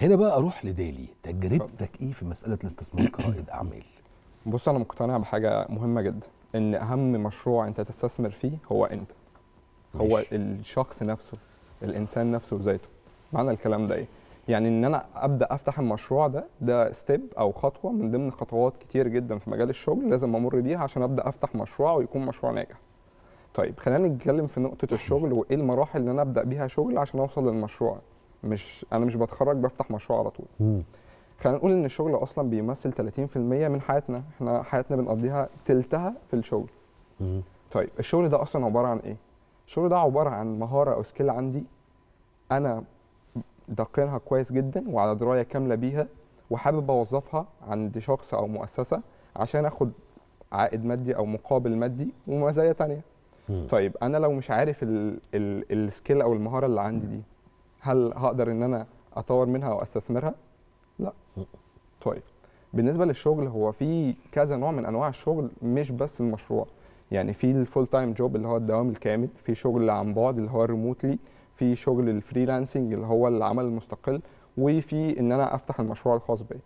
هنا بقى اروح لدالي تجربتك ايه في مساله الاستثمار كرائد اعمال بص انا مقتنع بحاجه مهمه جدا ان اهم مشروع انت تستثمر فيه هو انت هو ماشي. الشخص نفسه الانسان نفسه وذاته معنى الكلام ده ايه يعني ان انا ابدا افتح المشروع ده ده ستيب او خطوه من ضمن خطوات كتير جدا في مجال الشغل لازم امر بيها عشان ابدا افتح مشروع ويكون مشروع ناجح طيب خلينا نتكلم في نقطه الشغل وايه المراحل اللي انا ابدا بيها شغل عشان اوصل للمشروع مش انا مش بتخرج بفتح مشروع على طول مم. خلينا نقول ان الشغل اصلا بيمثل 30% من حياتنا احنا حياتنا بنقضيها تلتها في الشغل مم. طيب الشغل ده اصلا عباره عن ايه الشغل ده عباره عن مهاره او سكيل عندي انا دقنها كويس جدا وعلى درايه كامله بيها وحابب اوظفها عند شخص او مؤسسه عشان اخد عائد مادي او مقابل مادي ومزايا تانية مم. طيب انا لو مش عارف ال- ال- السكيل او المهاره اللي عندي دي هل هقدر ان انا اطور منها او استثمرها لا طيب بالنسبه للشغل هو في كذا نوع من انواع الشغل مش بس المشروع يعني في الفول تايم جوب اللي هو الدوام الكامل في شغل عن بعد اللي هو الريموتلي في شغل الفريلانسنج اللي هو العمل المستقل وفي ان انا افتح المشروع الخاص بيا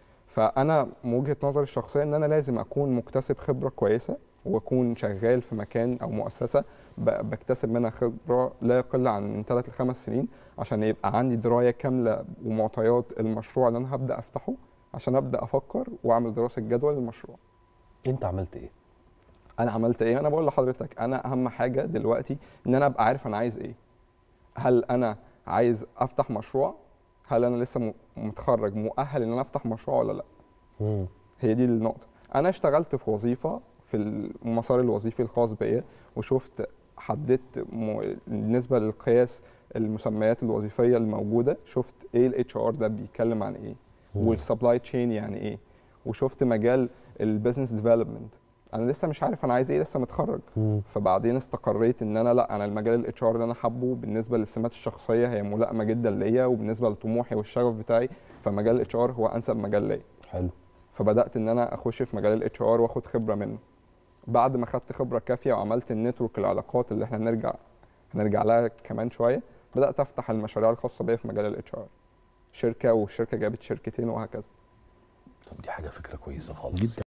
فانا من وجهه نظري الشخصيه ان انا لازم اكون مكتسب خبره كويسه واكون شغال في مكان او مؤسسه ب- بكتسب منها خبره لا يقل عن من 3 ل 5 سنين عشان يبقى عندي درايه كامله ومعطيات المشروع اللي انا هبدا افتحه عشان ابدا افكر واعمل دراسه جدوى للمشروع انت عملت ايه انا عملت ايه انا بقول لحضرتك انا اهم حاجه دلوقتي ان انا ابقى عارف انا عايز ايه هل انا عايز افتح مشروع هل انا لسه م- متخرج مؤهل ان انا افتح مشروع ولا لا مم. هي دي النقطه انا اشتغلت في وظيفه في المسار الوظيفي الخاص بيا وشفت حددت م- بالنسبه للقياس المسميات الوظيفيه الموجوده شفت ايه الاتش ار ده بيتكلم عن ايه مم. والسبلاي تشين يعني ايه وشفت مجال البيزنس ديفلوبمنت انا لسه مش عارف انا عايز ايه لسه متخرج مم. فبعدين استقريت ان انا لا انا المجال الاتش ار اللي انا حابه بالنسبه للسمات الشخصيه هي ملائمه جدا ليا وبالنسبه لطموحي والشغف بتاعي فمجال الاتش ار هو انسب مجال ليا حلو فبدات ان انا اخش في مجال الاتش ار واخد خبره منه بعد ما خدت خبره كافيه وعملت النتورك العلاقات اللي احنا هنرجع هنرجع لها كمان شويه بدات افتح المشاريع الخاصه بيا في مجال الاتش ار شركه والشركه جابت شركتين وهكذا طب دي حاجه فكره كويسه خالص جدا